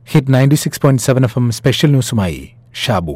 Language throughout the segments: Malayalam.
hit ninety six point seven F M special ന്യൂസുമായി ഷാബു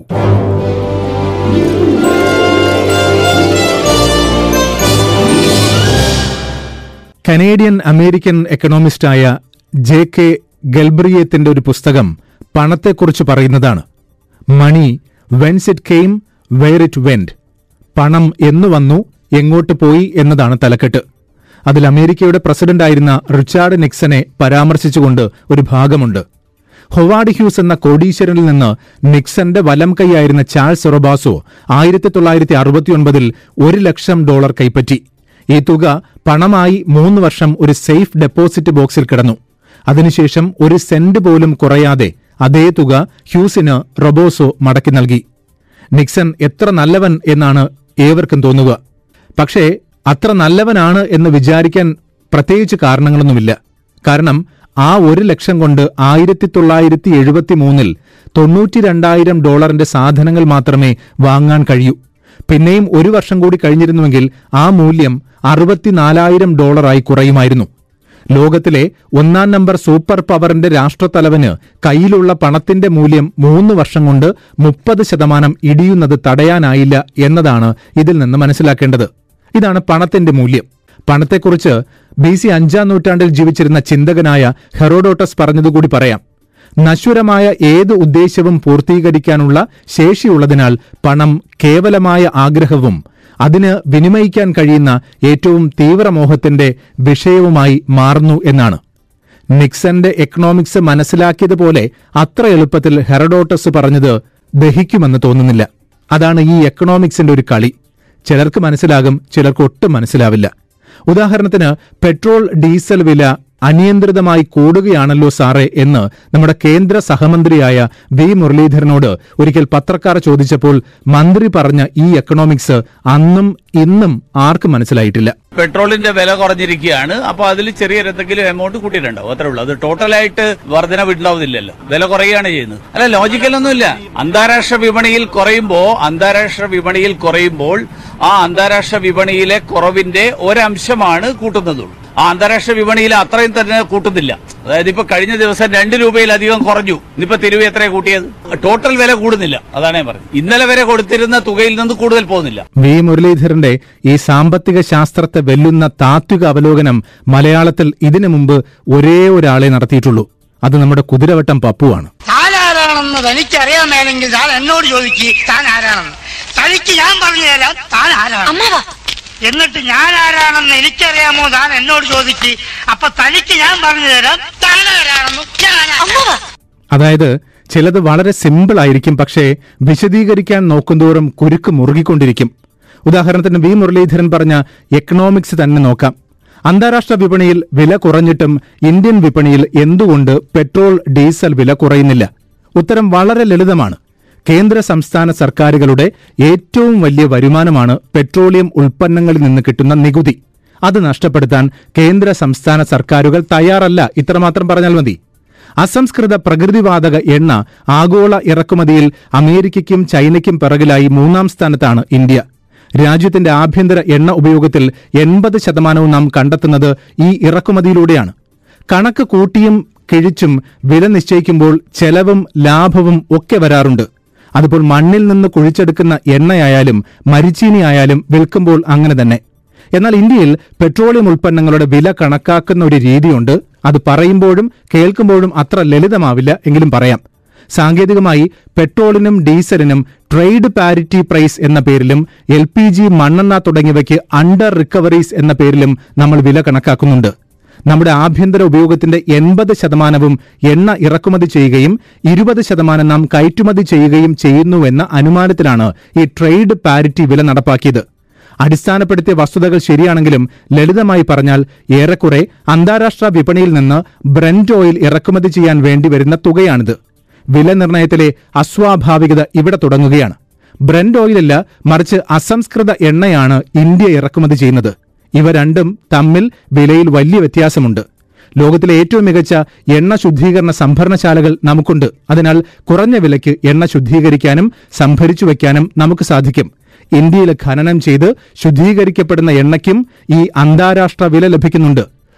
കനേഡിയൻ അമേരിക്കൻ എക്കണോമിസ്റ്റായ ജെ കെ ഗൽബ്രിയത്തിന്റെ ഒരു പുസ്തകം പണത്തെക്കുറിച്ച് പറയുന്നതാണ് money whence it came where it went പണം എന്നു വന്നു എങ്ങോട്ട് പോയി എന്നതാണ് തലക്കെട്ട് അതിൽ അമേരിക്കയുടെ പ്രസിഡന്റായിരുന്ന റിച്ചാർഡ് നിക്സനെ പരാമർശിച്ചുകൊണ്ട് ഒരു ഭാഗമുണ്ട് ഹൊവാർഡ് ഹ്യൂസ് എന്ന കോടീശ്വരനിൽ നിന്ന് നിക്സന്റെ വലം കൈയായിരുന്ന ചാൾസ് റൊബാസോ ആയിരത്തി തൊള്ളായിരത്തി അറുപത്തിയൊൻപതിൽ ഒരു ലക്ഷം ഡോളർ കൈപ്പറ്റി ഈ തുക പണമായി മൂന്ന് വർഷം ഒരു സേഫ് ഡെപ്പോസിറ്റ് ബോക്സിൽ കിടന്നു അതിനുശേഷം ഒരു സെന്റ് പോലും കുറയാതെ അതേ തുക ഹ്യൂസിന് റൊബോസോ മടക്കി നൽകി നിക്സൺ എത്ര നല്ലവൻ എന്നാണ് ഏവർക്കും തോന്നുക പക്ഷേ അത്ര നല്ലവനാണ് എന്ന് വിചാരിക്കാൻ പ്രത്യേകിച്ച് കാരണങ്ങളൊന്നുമില്ല കാരണം ആ ഒരു ലക്ഷം കൊണ്ട് ആയിരത്തി തൊള്ളായിരത്തി എഴുപത്തി മൂന്നിൽ തൊണ്ണൂറ്റി രണ്ടായിരം ഡോളറിന്റെ സാധനങ്ങൾ മാത്രമേ വാങ്ങാൻ കഴിയൂ പിന്നെയും ഒരു വർഷം കൂടി കഴിഞ്ഞിരുന്നുവെങ്കിൽ ആ മൂല്യം അറുപത്തിനാലായിരം ഡോളറായി കുറയുമായിരുന്നു ലോകത്തിലെ ഒന്നാം നമ്പർ സൂപ്പർ പവറിന്റെ രാഷ്ട്രത്തലവന് കയ്യിലുള്ള പണത്തിന്റെ മൂല്യം മൂന്ന് വർഷം കൊണ്ട് മുപ്പത് ശതമാനം ഇടിയുന്നത് തടയാനായില്ല എന്നതാണ് ഇതിൽ നിന്ന് മനസ്സിലാക്കേണ്ടത് ഇതാണ് പണത്തിന്റെ മൂല്യം പണത്തെക്കുറിച്ച് ബി സി അഞ്ചാം നൂറ്റാണ്ടിൽ ജീവിച്ചിരുന്ന ചിന്തകനായ ഹെറോഡോട്ടസ് പറഞ്ഞതുകൂടി പറയാം നശ്വരമായ ഏത് ഉദ്ദേശ്യവും പൂർത്തീകരിക്കാനുള്ള ശേഷിയുള്ളതിനാൽ പണം കേവലമായ ആഗ്രഹവും അതിന് വിനിമയിക്കാൻ കഴിയുന്ന ഏറ്റവും തീവ്രമോഹത്തിന്റെ വിഷയവുമായി മാറുന്നു എന്നാണ് നിക്സന്റെ എക്കണോമിക്സ് മനസ്സിലാക്കിയതുപോലെ അത്ര എളുപ്പത്തിൽ ഹെറഡോട്ടസ് പറഞ്ഞത് ദഹിക്കുമെന്ന് തോന്നുന്നില്ല അതാണ് ഈ എക്കണോമിക്സിന്റെ ഒരു കളി ചിലർക്ക് മനസ്സിലാകും ചിലർക്ക് ഒട്ടും മനസ്സിലാവില്ല ഉദാഹരണത്തിന് പെട്രോൾ ഡീസൽ വില അനിയന്ത്രിതമായി കൂടുകയാണല്ലോ സാറേ എന്ന് നമ്മുടെ കേന്ദ്ര സഹമന്ത്രിയായ വി മുരളീധരനോട് ഒരിക്കൽ പത്രക്കാർ ചോദിച്ചപ്പോൾ മന്ത്രി പറഞ്ഞ ഈ എക്കണോമിക്സ് അന്നും ഇന്നും ആർക്കും മനസ്സിലായിട്ടില്ല പെട്രോളിന്റെ വില കുറഞ്ഞിരിക്കുകയാണ് അപ്പൊ അതിൽ ചെറിയ എന്തെങ്കിലും എമൗണ്ട് കൂട്ടിയിട്ടുണ്ടാവും അത്രേ ഉള്ളൂ അത് ടോട്ടലായിട്ട് വർധനവ് ഉണ്ടാവുന്നില്ലല്ലോ വില കുറയുകയാണ് ചെയ്യുന്നത് അല്ല ലോജിക്കലൊന്നുമില്ല അന്താരാഷ്ട്ര വിപണിയിൽ കുറയുമ്പോ അന്താരാഷ്ട്ര വിപണിയിൽ കുറയുമ്പോൾ ആ അന്താരാഷ്ട്ര വിപണിയിലെ കുറവിന്റെ ഒരംശമാണ് കൂട്ടുന്നതുള്ളൂ ആ അന്താരാഷ്ട്ര വിപണിയിൽ അത്രയും തന്നെ കൂട്ടുന്നില്ല അതായത് ഇപ്പൊ കഴിഞ്ഞ ദിവസം രണ്ട് രൂപയിലധികം കുറഞ്ഞു ഇന്നിപ്പോ തിരുവ് എത്ര കൂട്ടിയത് ടോട്ടൽ വില കൂടുന്നില്ല അതാണ് ഞാൻ പറഞ്ഞത് ഇന്നലെ വരെ കൊടുത്തിരുന്ന തുകയിൽ നിന്ന് കൂടുതൽ പോകുന്നില്ല വി മുരളീധരന്റെ ഈ സാമ്പത്തിക ശാസ്ത്രത്തെ വെല്ലുന്ന താത്വിക അവലോകനം മലയാളത്തിൽ ഇതിനു മുമ്പ് ഒരേ ഒരാളെ നടത്തിയിട്ടുള്ളൂ അത് നമ്മുടെ കുതിരവട്ടം പപ്പുവാണ് താൻ ആരാണെന്ന് തനിക്കറിയാൻ മേലെങ്കിൽ താൻ എന്നോട് ചോദിക്ക് താൻ ആരാണെന്ന് തനിക്ക് ഞാൻ പറഞ്ഞു തരാം താൻ ആരാണ് എന്നിട്ട് ഞാൻ ആരാണെന്ന് എനിക്കറിയാമോ താൻ എന്നോട് ചോദിക്ക് അപ്പൊ തനിക്ക് ഞാൻ പറഞ്ഞു തരാം താൻ ആരാണെന്ന് ഞാൻ ആരാ- അതായത് ചിലത് വളരെ സിമ്പിൾ ആയിരിക്കും പക്ഷേ വിശദീകരിക്കാൻ നോക്കുന്തോറും കുരുക്ക് മുറുകിക്കൊണ്ടിരിക്കും ഉദാഹരണത്തിന് വി മുരളീധരൻ പറഞ്ഞ എക്കണോമിക്സ് തന്നെ നോക്കാം അന്താരാഷ്ട്ര വിപണിയിൽ വില കുറഞ്ഞിട്ടും ഇന്ത്യൻ വിപണിയിൽ എന്തുകൊണ്ട് പെട്രോൾ ഡീസൽ വില കുറയുന്നില്ല ഉത്തരം വളരെ ലളിതമാണ് കേന്ദ്ര സംസ്ഥാന സർക്കാരുകളുടെ ഏറ്റവും വലിയ വരുമാനമാണ് പെട്രോളിയം ഉൽപ്പന്നങ്ങളിൽ നിന്ന് കിട്ടുന്ന നികുതി അത് നഷ്ടപ്പെടുത്താൻ കേന്ദ്ര സംസ്ഥാന സർക്കാരുകൾ തയ്യാറല്ല ഇത്രമാത്രം പറഞ്ഞാൽ മതി അസംസ്കൃത പ്രകൃതിവാതക എണ്ണ ആഗോള ഇറക്കുമതിയിൽ അമേരിക്കയ്ക്കും ചൈനയ്ക്കും പിറകിലായി മൂന്നാം സ്ഥാനത്താണ് ഇന്ത്യ രാജ്യത്തിന്റെ ആഭ്യന്തര എണ്ണ ഉപയോഗത്തിൽ എൺപത് ശതമാനവും നാം കണ്ടെത്തുന്നത് ഈ ഇറക്കുമതിയിലൂടെയാണ് കണക്ക് കൂട്ടിയും കിഴിച്ചും വില നിശ്ചയിക്കുമ്പോൾ ചെലവും ലാഭവും ഒക്കെ വരാറുണ്ട് അതിപ്പോൾ മണ്ണിൽ നിന്ന് കുഴിച്ചെടുക്കുന്ന എണ്ണയായാലും മരിച്ചീനി ആയാലും വിൽക്കുമ്പോൾ അങ്ങനെ തന്നെ എന്നാൽ ഇന്ത്യയിൽ പെട്രോളിയം ഉൽപ്പന്നങ്ങളുടെ വില കണക്കാക്കുന്ന ഒരു രീതിയുണ്ട് അത് പറയുമ്പോഴും കേൾക്കുമ്പോഴും അത്ര ലളിതമാവില്ല എങ്കിലും പറയാം സാങ്കേതികമായി പെട്രോളിനും ഡീസലിനും ട്രേഡ് പാരിറ്റി പ്രൈസ് എന്ന പേരിലും എൽ പി ജി മണ്ണെണ്ണ തുടങ്ങിയവയ്ക്ക് അണ്ടർ റിക്കവറീസ് എന്ന പേരിലും നമ്മൾ വില കണക്കാക്കുന്നുണ്ട് നമ്മുടെ ആഭ്യന്തര ഉപയോഗത്തിന്റെ എൺപത് ശതമാനവും എണ്ണ ഇറക്കുമതി ചെയ്യുകയും ഇരുപത് ശതമാനം നാം കയറ്റുമതി ചെയ്യുകയും ചെയ്യുന്നുവെന്ന അനുമാനത്തിലാണ് ഈ ട്രേഡ് പാരിറ്റി വില നടപ്പാക്കിയത് അടിസ്ഥാനപ്പെടുത്തിയ വസ്തുതകൾ ശരിയാണെങ്കിലും ലളിതമായി പറഞ്ഞാൽ ഏറെക്കുറെ അന്താരാഷ്ട്ര വിപണിയിൽ നിന്ന് ബ്രന്റ് ഓയിൽ ഇറക്കുമതി ചെയ്യാൻ വേണ്ടി വരുന്ന തുകയാണിത് വില നിർണയത്തിലെ അസ്വാഭാവികത ഇവിടെ തുടങ്ങുകയാണ് ബ്രന്റ് ഓയിലല്ല മറിച്ച് അസംസ്കൃത എണ്ണയാണ് ഇന്ത്യ ഇറക്കുമതി ചെയ്യുന്നത് ഇവ രണ്ടും തമ്മിൽ വിലയിൽ വലിയ വ്യത്യാസമുണ്ട് ലോകത്തിലെ ഏറ്റവും മികച്ച എണ്ണ ശുദ്ധീകരണ സംഭരണശാലകൾ നമുക്കുണ്ട് അതിനാൽ കുറഞ്ഞ വിലയ്ക്ക് എണ്ണ ശുദ്ധീകരിക്കാനും സംഭരിച്ചു വയ്ക്കാനും നമുക്ക് സാധിക്കും ഇന്ത്യയിൽ ഖനനം ചെയ്ത് ശുദ്ധീകരിക്കപ്പെടുന്ന എണ്ണയ്ക്കും ഈ അന്താരാഷ്ട്ര വില ലഭിക്കുന്നുണ്ട്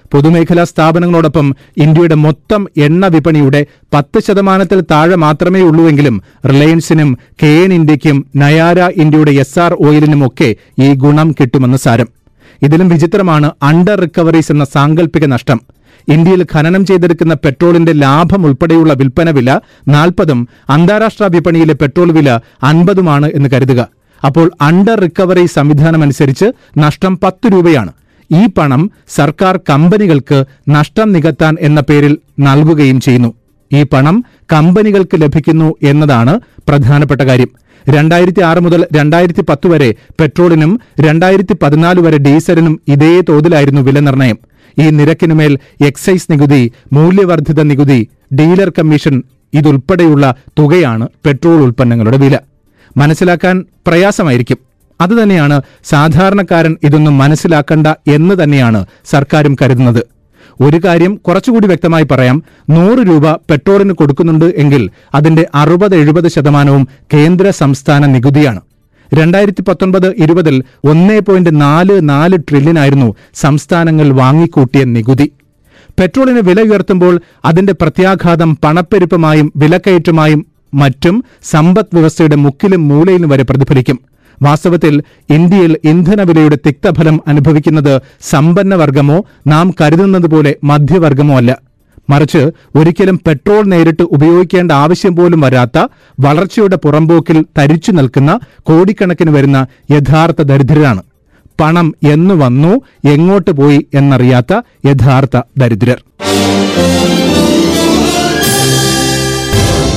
പൊതുമേഖലാ സ്ഥാപനങ്ങളോടൊപ്പം ഇന്ത്യയുടെ മൊത്തം എണ്ണ വിപണിയുടെ പത്ത് ശതമാനത്തിൽ താഴെ മാത്രമേ ഉള്ളൂവെങ്കിലും റിലയൻസിനും കെ എൻ ഇന്ത്യയ്ക്കും നയാര ഇന്ത്യയുടെ എസ് ആർ ഓയിലിനുമൊക്കെ ഈ ഗുണം കിട്ടുമെന്ന് സാരം ഇതിലും വിചിത്രമാണ് അണ്ടർ റിക്കവറീസ് എന്ന സാങ്കല്പിക നഷ്ടം ഇന്ത്യയിൽ ഖനനം ചെയ്തെടുക്കുന്ന പെട്രോളിന്റെ ലാഭം ഉൾപ്പെടെയുള്ള വിൽപ്പന വില നാൽപ്പതും അന്താരാഷ്ട്ര വിപണിയിലെ പെട്രോൾ വില അൻപതുമാണ് എന്ന് കരുതുക അപ്പോൾ അണ്ടർ റിക്കവറി സംവിധാനമനുസരിച്ച് നഷ്ടം പത്ത് രൂപയാണ് ഈ പണം സർക്കാർ കമ്പനികൾക്ക് നഷ്ടം നികത്താൻ എന്ന പേരിൽ നൽകുകയും ചെയ്യുന്നു ഈ പണം കമ്പനികൾക്ക് ലഭിക്കുന്നു എന്നതാണ് പ്രധാനപ്പെട്ട കാര്യം രണ്ടായിരത്തി ആറ് മുതൽ രണ്ടായിരത്തി പത്ത് വരെ പെട്രോളിനും രണ്ടായിരത്തി പതിനാല് വരെ ഡീസലിനും ഇതേ തോതിലായിരുന്നു വില നിർണ്ണയം ഈ നിരക്കിനുമേൽ എക്സൈസ് നികുതി മൂല്യവർദ്ധിത നികുതി ഡീലർ കമ്മീഷൻ ഇതുൾപ്പെടെയുള്ള തുകയാണ് പെട്രോൾ ഉൽപ്പന്നങ്ങളുടെ വില മനസ്സിലാക്കാൻ പ്രയാസമായിരിക്കും അതുതന്നെയാണ് സാധാരണക്കാരൻ ഇതൊന്നും മനസ്സിലാക്കണ്ട എന്ന് തന്നെയാണ് സർക്കാരും കരുതുന്നത് ഒരു കാര്യം കുറച്ചുകൂടി വ്യക്തമായി പറയാം നൂറ് രൂപ പെട്രോളിന് കൊടുക്കുന്നുണ്ട് എങ്കിൽ അതിന്റെ അറുപത് എഴുപത് ശതമാനവും കേന്ദ്ര സംസ്ഥാന നികുതിയാണ് രണ്ടായിരത്തി പത്തൊൻപത് ഇരുപതിൽ ഒന്നേ പോയിന്റ് നാല് നാല് ട്രില്യനായിരുന്നു സംസ്ഥാനങ്ങൾ വാങ്ങിക്കൂട്ടിയ നികുതി പെട്രോളിന് വില ഉയർത്തുമ്പോൾ അതിന്റെ പ്രത്യാഘാതം പണപ്പെരുപ്പമായും വിലക്കയറ്റമായും മറ്റും സമ്പദ് വ്യവസ്ഥയുടെ മുക്കിലും മൂലയിലും വരെ പ്രതിഫലിക്കും വാസ്തവത്തിൽ ഇന്ത്യയിൽ ഇന്ധനവിലയുടെ തിക്തഫലം അനുഭവിക്കുന്നത് സമ്പന്നവർഗമോ നാം കരുതുന്നത് പോലെ മധ്യവർഗമോ അല്ല മറിച്ച് ഒരിക്കലും പെട്രോൾ നേരിട്ട് ഉപയോഗിക്കേണ്ട ആവശ്യം പോലും വരാത്ത വളർച്ചയുടെ പുറമ്പോക്കിൽ തരിച്ചു നിൽക്കുന്ന കോടിക്കണക്കിന് വരുന്ന യഥാർത്ഥ ദരിദ്രരാണ് പണം എന്നു വന്നു എങ്ങോട്ട് പോയി എന്നറിയാത്ത യഥാർത്ഥ ദരിദ്രർ